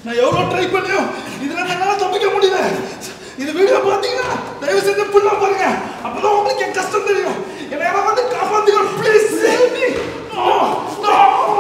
நான் எவ்வளோ ட்ரை பண்ணியும் இதுல என்னால தப்பிக்க முடியல இது வீடியோ பார்த்தீங்கன்னா தயவு செஞ்சு ஃபுல்லாக பாருங்க அப்பதான் உங்களுக்கு என் கஷ்டம் தெரியும் என்னை யாராவது வந்து காப்பாத்துங்க please save me no no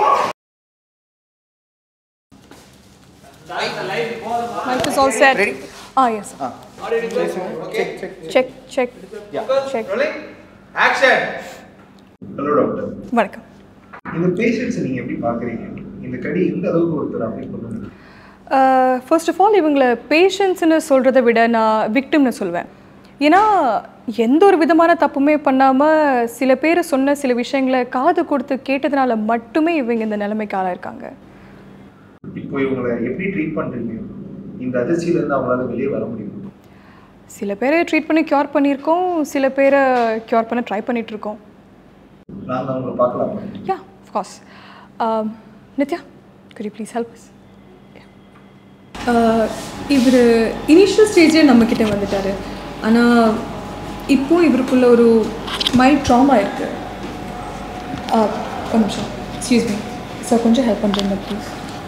Mic is all set. Ready? Ah, yes. sir. Check, check, check. Action hello doctor வணக்கம் இந்த பேஷண்ட்ஸ் நீங்க எப்படி பாக்குறீங்க இந்த கடி எந்த அளவுக்கு ஒருத்தர் அப்படி பண்ணுங்க ஃபர்ஸ்ட் ஆஃப் ஆல் இவங்களை பேஷண்ட்ஸ்னு சொல்கிறத விட நான் விக்டிம்னு சொல்வேன் ஏன்னா எந்த ஒரு விதமான தப்புமே பண்ணாமல் சில பேர் சொன்ன சில விஷயங்களை காது கொடுத்து கேட்டதுனால மட்டுமே இவங்க இந்த நிலைமைக்கு ஆளாயிருக்காங்க இப்போ இவங்களை எப்படி ட்ரீட் பண்றீங்க இந்த அதிர்ச்சியில இருந்து அவங்களால வெளியே வர முடியுமா சில பேரை ட்ரீட் பண்ணி க்யூர் பண்ணியிருக்கோம் சில பேரை க்யூர் பண்ண ட்ரை பண்ணிகிட்ருக்கோம் நாங்க அவங்களை பார்க்கலாமா yeah course Nithya could you please help us இவர் இனிஷியல் ஸ்டேஜே நம்மக்கிட்ட வந்துட்டார் ஆனால் இப்போ இவருக்குள்ள ஒரு மைல்ட் ட்ராமா இருக்குது ஒரு நிமிஷம் எக்ஸ்கியூஸ் மீ சார் கொஞ்சம் ஹெல்ப் பண்ணுறீங்க ப்ளீஸ்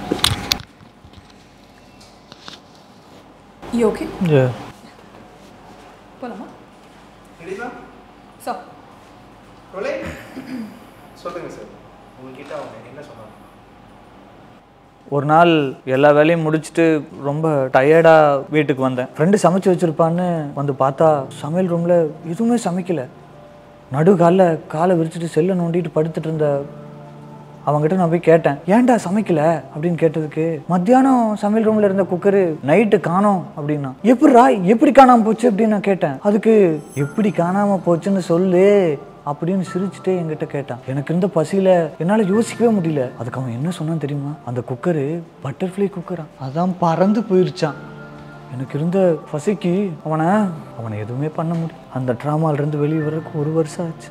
யூ ஓகே போகலாமா சார் சொல்லுங்க சார் உங்ககிட்ட அவங்க என்ன சொன்னாங்க ஒரு நாள் எல்லா வேலையும் முடிச்சுட்டு ரொம்ப டயர்டாக வீட்டுக்கு வந்தேன் ஃப்ரெண்டு சமைச்சு வச்சுருப்பான்னு வந்து பார்த்தா சமையல் ரூமில் எதுவுமே சமைக்கல நடு காலில் காலை விரிச்சிட்டு செல்லை நோண்டிட்டு படுத்துட்டு இருந்த அவங்ககிட்ட நான் போய் கேட்டேன் ஏன்டா சமைக்கல அப்படின்னு கேட்டதுக்கு மத்தியானம் சமையல் ரூம்ல இருந்த குக்கரு நைட்டு காணோம் அப்படின்னா எப்படிடா எப்படி காணாம போச்சு அப்படின்னு நான் கேட்டேன் அதுக்கு எப்படி காணாம போச்சுன்னு சொல்லு அப்படின்னு சிரிச்சுட்டே என்கிட்ட கேட்டான் எனக்கு இருந்த பசியில என்னால யோசிக்கவே முடியல அதுக்கு அவன் என்ன சொன்னான் தெரியுமா அந்த குக்கரு பட்டர்ஃப்ளை குக்கரா அதான் பறந்து போயிருச்சான் எனக்கு இருந்த பசிக்கு அவனை அவனை எதுவுமே பண்ண முடியும் அந்த ட்ராமால இருந்து வெளியே வர்றதுக்கு ஒரு வருஷம் ஆச்சு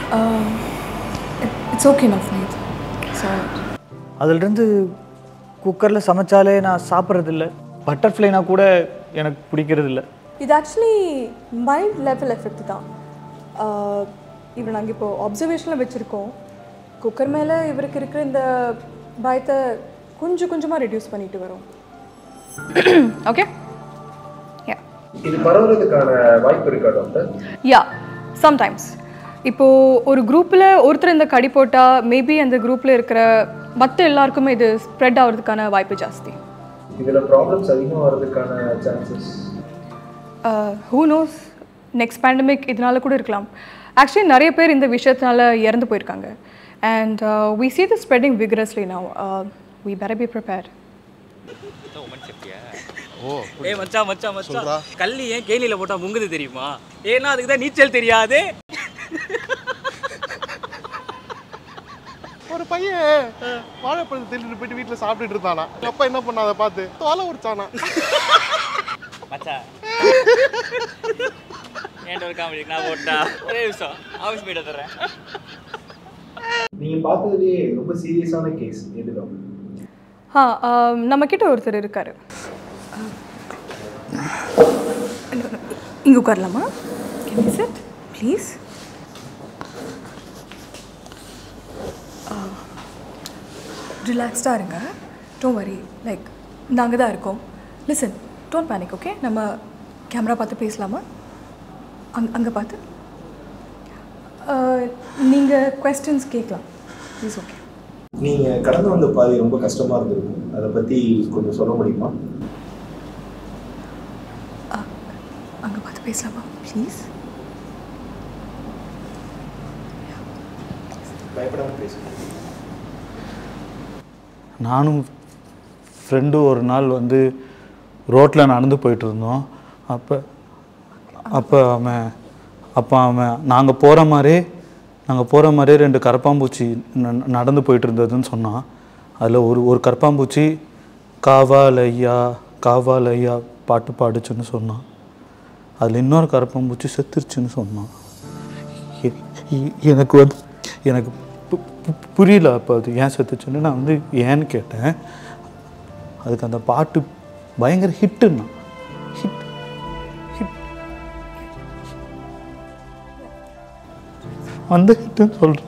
இட்ஸ் ஓகே நஃப்னீத் சார் அதுலேருந்து குக்கரில் சமைச்சாலே நான் சாப்பிட்றதில்ல பட்டர்ஃப்ளைனா கூட எனக்கு பிடிக்கிறது இல்லை இது ஆக்சுவலி மைல்ட் லெவல் எஃபெக்ட் தான் இவர் நாங்கள் இப்போ அப்சர்வேஷனில் வச்சுருக்கோம் குக்கர் மேலே இவருக்கு இருக்கிற இந்த பயத்தை கொஞ்சம் கொஞ்சமாக ரெடியூஸ் பண்ணிட்டு வரோம் ஓகே யா இது பரவுறதுக்கான வாய்ப்பு இருக்கா டாக்டர் யா சம்டைம்ஸ் இப்போது ஒரு குரூப்பில் ஒருத்தர் இந்த கடி போட்டால் மேபி அந்த குரூப்பில் இருக்கிற மற்ற எல்லாருக்குமே இது ஸ்ப்ரெட் ஆகிறதுக்கான வாய்ப்பு ஜாஸ்தி இதுல ப்ராப்ளம்ஸ் அதிகமா வர்றதுக்கான chances who knows next pandemic இதனால கூட இருக்கலாம் ஆக்சுவலி நிறைய பேர் இந்த விஷயத்தினால இறந்து போயிருக்காங்க and we see the spreading vigorously now uh, we better be prepared ஏய் மச்சான் மச்சான் மச்சான் கல்லி ஏன் கேணியில போட்டா முங்குது தெரியுமா ஏன்னா அதுக்கு தான் நீச்சல் தெரியாது ஒரு பையன் வாழைப்பழத்தை திருட்டு போயிட்டு வீட்டில் சாப்பிட்டுட்டு இருந்தானா எங்க அப்பா என்ன பண்ணா அதை பார்த்து தோலை உரிச்சானா மச்சான் ஏன்ட்ட ஒரு காமெடி நான் போட்டா ஒரே நிமிஷம் ஆஃபீஸ் போயிட்டு வந்துடுறேன் நீங்க பார்த்ததுலயே ரொம்ப சீரியஸான கேஸ் எது டாக்டர் ஆ நம்மக்கிட்ட ஒருத்தர் இருக்கார் இங்கே உட்காரலாமா கேன் செட் ப்ளீஸ் ரிலாக்ஸ்டாக இருங்க டோன்ட் வரி லைக் நாங்கள் தான் இருக்கோம் லிசன் டோன்ட் பேனிக் ஓகே நம்ம கேமரா பார்த்து பேசலாமா அங் அங்கே பார்த்து நீங்கள் கொஸ்டின்ஸ் கேட்கலாம் ப்ளீஸ் ஓகே நீங்க கடந்து வந்த பாதை ரொம்ப கஷ்டமா இருந்திருக்கும் அதை பத்தி கொஞ்சம் சொல்ல முடியுமா அங்கே பார்த்து பேசலாமா ப்ளீஸ் பயப்படாம பேசுங்க நானும் ஃப்ரெண்டும் ஒரு நாள் வந்து ரோட்டில் நடந்து போயிட்டு இருந்தோம் அப்போ அப்போ அவன் அப்போ அவன் நாங்கள் போகிற மாதிரி நாங்கள் போகிற மாதிரி ரெண்டு கரப்பாம்பூச்சி ந- நடந்து போயிட்டு இருந்ததுன்னு சொன்னான் அதில் ஒரு ஒரு கரப்பாம்பூச்சி காவாலையா காவாலையா பாட்டு பாடுச்சுன்னு சொன்னான் அதில் இன்னொரு கரப்பாம்பூச்சி செத்துருச்சுன்னு சொன்னான் எ- எ- எனக்கு வந்து எனக்கு பு- பு- புரியல அப்போ அது ஏன் செத்துச்சுன்னு நான் வந்து ஏன்னு கேட்டேன் அதுக்கு அந்த பாட்டு பயங்கர ஹிட்டுன்னா ஹிட் ஹிட் அந்த ஹிட்டுன்னு சொல்கிறான்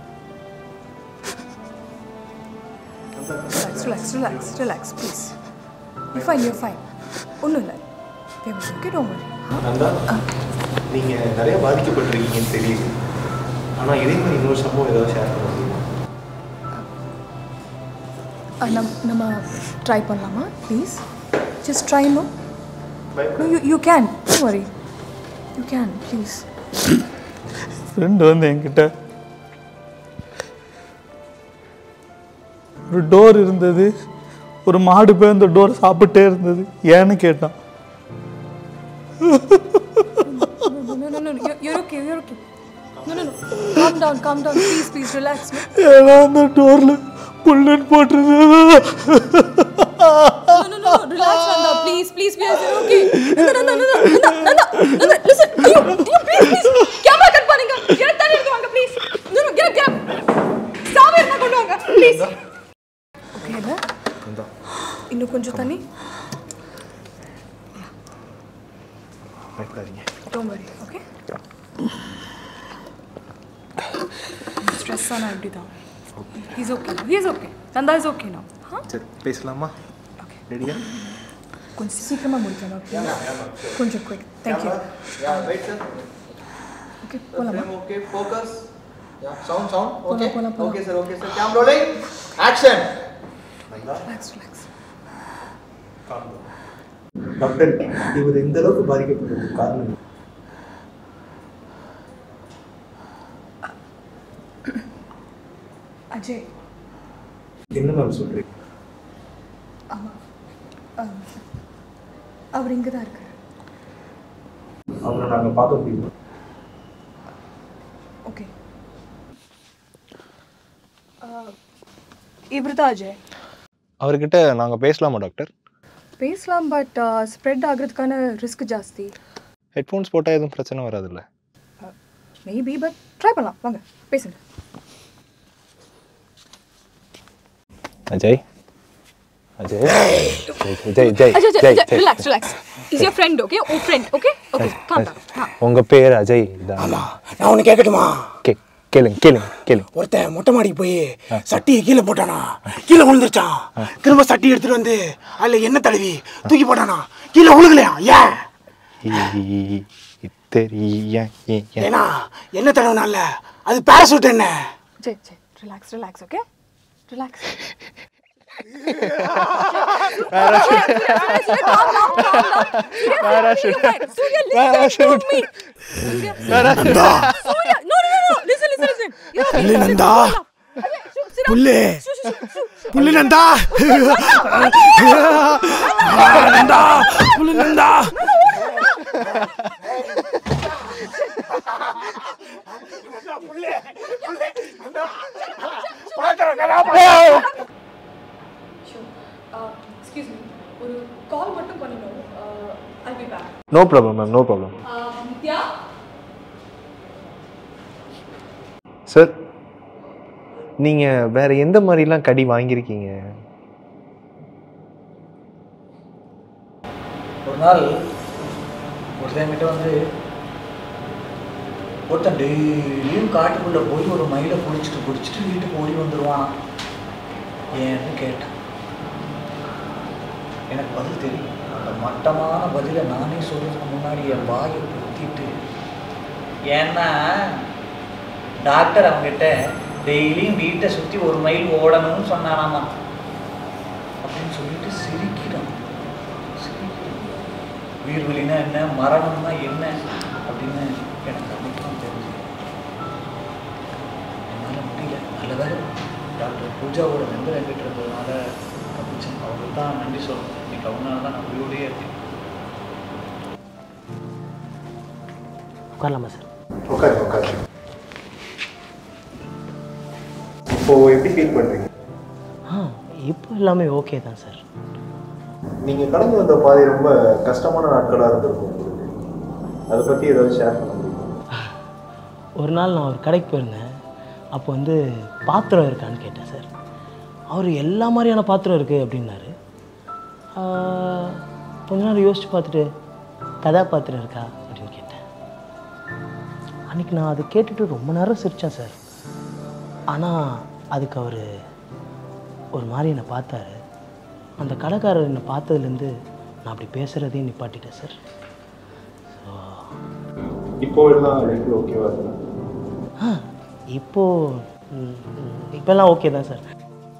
Relax, relax, relax, relax, please. You fine you fine ஒன்றும் இல்லை ஓகே டோன்ட் வரி நந்தா நீங்கள் நிறைய பாதிக்கப்பட்டிருக்கீங்கன்னு தெரியுது ஆனால் இதே மாதிரி இன்னொரு சம்பவம் ஏதாவது ஷேர் பண்ண முடியுமா நம் நம்ம ட்ரை பண்ணலாமா please just try no you you can don't worry you can please friend வந்து என்கிட்ட ஒரு டோர் இருந்தது ஒரு மாடு போய் அந்த டோர் சாப்பிட்டே இருந்தது ஏன்னு கேட்டான் No, no, no, no, you're, you're okay, you're okay. No, no, no. Calm down, calm down. Please, please, relax. No, ஏன்னா அந்த டோரில் புல்லட் போட்டிருந்தது no, no, no, relax, Nanda. Please, please, please, you're okay. Nanda, Nanda, Nanda, Nanda, Nanda, Nanda, listen. Ayyo, ayyo, please, please. Camera cut பண்ணுங்க. எடுத்து தண்ணி எடுத்து வாங்க, please. No, no, get up, get up. சாவி இருந்தா கொண்டு வாங்க, please. Okay, இல்ல? இன்னும் கொஞ்சம் தண்ணி பயப்படாதீங்க டோன்ட் வரி ஓகே ஸ்ட்ரெஸ் ஆனால் இப்படி தான் he's okay he's okay Nanda is okay நான் சரி பேசலாமா ரெடியா கொஞ்சம் சீக்கிரமாக முடிக்கலாமா please? கொஞ்சம் குயிக் தேங்க்யூ ஓகே போகலாமா Okay, focus. Yeah, sound, sound. Pola, Okay. pola, pola. Okay, sir. Okay, sir. Cam rolling. Action. Relax relax doctor இவர் இந்த அளவுக்கு பாதிக்கப்பட்டதுக்கு காரணம் அஜய் என்ன மேம் சொல்றீங்க அவர் இங்கே தான் இருக்கார் அவரை நாங்கள் பார்க்க முடியுமா ஓகே இவர் தான் அஜய் அவர்கிட்ட நாங்கள் பேசலாமா டாக்டர் பேசலாம் பட் ஸ்ப்ரெட் ஆகிறதுக்கான ரிஸ்க் ஜாஸ்தி ஹெட்ஃபோன்ஸ் போட்டால் எதுவும் பிரச்சனை வராதுல்ல மேபி பட் ட்ரை பண்ணலாம் வாங்க பேசுங்க Ajay Ajay Jai Jai Ajay Jai Ajay relax relax is your friend okay உன் friend okay okay calm down உங்கள் பேர் அஜய் தான் நான் ஒன்று கேட்கட்டுமா கே கேளுங்க கேளுங்க கேளுங்க ஒருத்தன் மொட்டை மாடிக்கு போய் சட்டியை கீழே போட்டானா கீழே விழுந்துருச்சான் திரும்ப சட்டி எடுத்துட்டு வந்து அதுல என்ன தடவி தூக்கி போட்டானா கீழே விழுகலையா ஏன் தெரிய ஏன்னா என்ன தடவைனால அது பேராசூட் என்ன Jai Jai relax relax okay relax புள்ளி நந்தா புள்ளு புள்ளி நந்தா நந்தா புள்ளி நந்தா எக்ஸ்கியூஸ் மீ ஒரு கால் மட்டும் பண்ணணும் I be back no problem ma'am no problem Nithya sir நீங்கள் வேற எந்த மாதிரிலாம் கடி வாங்கியிருக்கீங்க ஒரு நாள் ஒருத்தங்கிட்ட வந்து ஒருத்தன் டெய்லியும் காட்டுக்குள்ளே போய் ஒரு மயிலை பிடிச்சிட்டு பிடிச்சிட்டு வீட்டுக்கு ஓடி வந்துடுவானாம் ஏன்னு கேட்டேன் எனக்கு பதில் தெரியும் அந்த மட்டமான பதிலை நானே சொல்றதுக்கு முன்னாடி என் வாயை குத்திட்டு ஏன்னா டாக்டர் அவங்ககிட்ட டெய்லியும் வீட்டை சுற்றி ஒரு மைல் ஓடணும்னு சொன்னானாமா அப்படின்னு சொல்லிட்டு சிரிக்கிறான் சிரிக்கிறான் உயிர்வலினா என்ன மரணம்னா என்ன அப்படின்னு எனக்கு அன்னைக்கு தான் தெரிஞ்சு என்னால் முடியல நல்ல வேலை டாக்டர் பூஜாவோட நம்பர் என்கிட்ட இருந்ததுனால தப்பிச்சேன் அவங்களுக்கு தான் நன்றி சொல்லணும் இன்னைக்கு அவங்களால தான் நான் உயிரோடயே இருக்கேன் உட்காரலாமா சார் உட்காரு உட்காரு இப்போ எப்படி ஃபீல் பண்றீங்க ஆ இப்போ எல்லாமே ஓகே தான் சார் நீங்க கடந்து வந்த பாதை ரொம்ப கஷ்டமான நாட்களா இருந்திருக்கும் உங்களுக்கு அதை பத்தி ஏதாவது ஷேர் பண்ண முடியுமா ஒரு நாள் நான் ஒரு கடைக்கு போயிருந்தேன் அப்போ வந்து பாத்திரம் இருக்கான்னு கேட்டேன் சார் அவர் எல்லா மாதிரியான பாத்திரம் இருக்குது அப்படின்னாரு ஆ, கொஞ்ச நேரம் யோசிச்சு பார்த்துட்டு கதாபாத்திரம் இருக்கா அப்படின்னு கேட்டேன் அன்றைக்கி நான் அதை கேட்டுட்டு ரொம்ப நேரம் சிரித்தேன் சார் ஆனால் அதுக்கு அவர் ஒரு மாதிரி என்னை பார்த்தாரு அந்த கடைக்காரர் என்னை பார்த்ததுலேருந்து நான் அப்படி பேசுகிறதையும் நிப்பாட்டிட்டேன் சார் இப்போ எல்லாம் லைஃப்ல ஓகேவா இருக்கு ஆ இப்போது இப்போல்லாம் ஓகே தான் சார்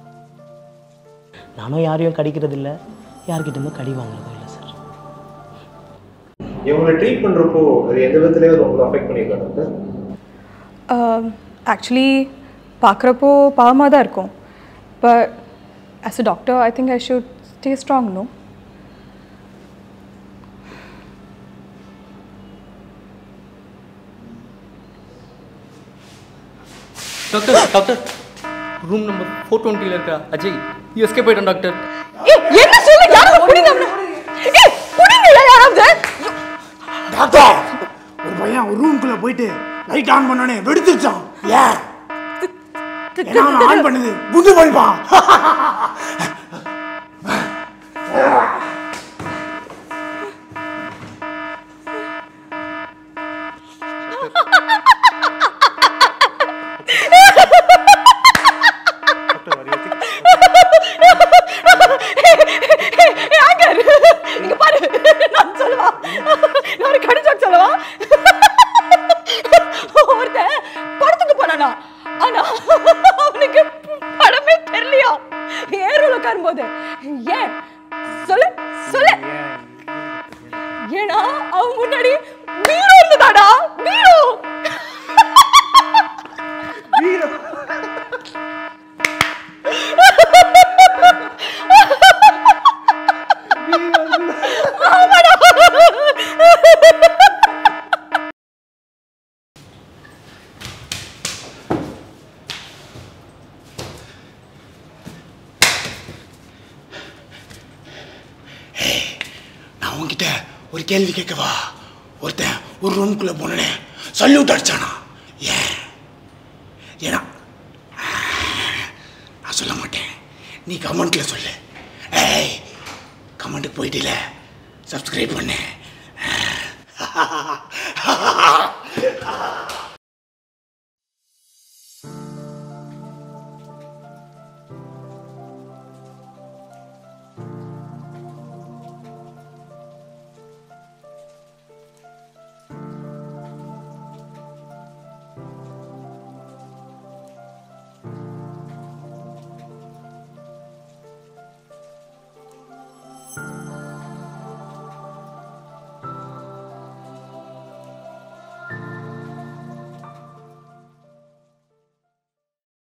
நானும் யாரையும் கடிக்கிறது இல்லை யார்கிட்டேருந்தும் கடி வாங்குறதும் இல்லை சார் இவங்களை ட்ரீட் பண்றப்போ அது எந்த விதத்துலயாவது உங்களை அஃபெக்ட் பண்ணியிருக்காங்க டாக்டர் ஆக்சுவலி பார்க்குறப்போ பாவமாக தான் இருக்கும் but as a doctor I think I should stay strong no doctor doctor room number four டுவெண்ட்டியில் இருக்கா அஜய் எஸ்கே போயிட்டோம் டாக்டர் என்ன சொல்ல யாரும் புடிங்க ஏய் புடிங்க யாராவது டாக்டர் ஒரு பையன் ஒரு ரூம்குள்ள போயிட்டு லைட் ஆன் பண்ணோனே வெடிச்சிருச்சான் ஏன் ஏன்னா அவன் ஆன் பண்ணது குண்டு பல்பான் ஆங்கர் இங்க பாரு நான் சொல்லவா நான் ஒரு கடி ஜோக் சொல்லவா ஒருத்தன் படத்துக்கு போனானா ஆனா அவனுக்கு படமே தெரியலையா ஏரோல உட்காரும்போது ஏன் சொல்லு சொல்லு ஏன்னா அவன் முன்னாடி பீரோ இருந்ததாடா பீரோ நான் உன்கிட்ட ஒரு கேள்வி கேட்கவா ஒருத்தன் ஒரு ரூமுக்குள்ள போனே சல்யூட் அடிச்சானா ஏன் ஏன்னா நான் சொல்ல மாட்டேன் நீ கமெண்ட்ல சொல்லு ஏய் கமெண்ட்டுக்கு போயிட்டில சப்ஸ்கிரைப் பண்ணு ஆ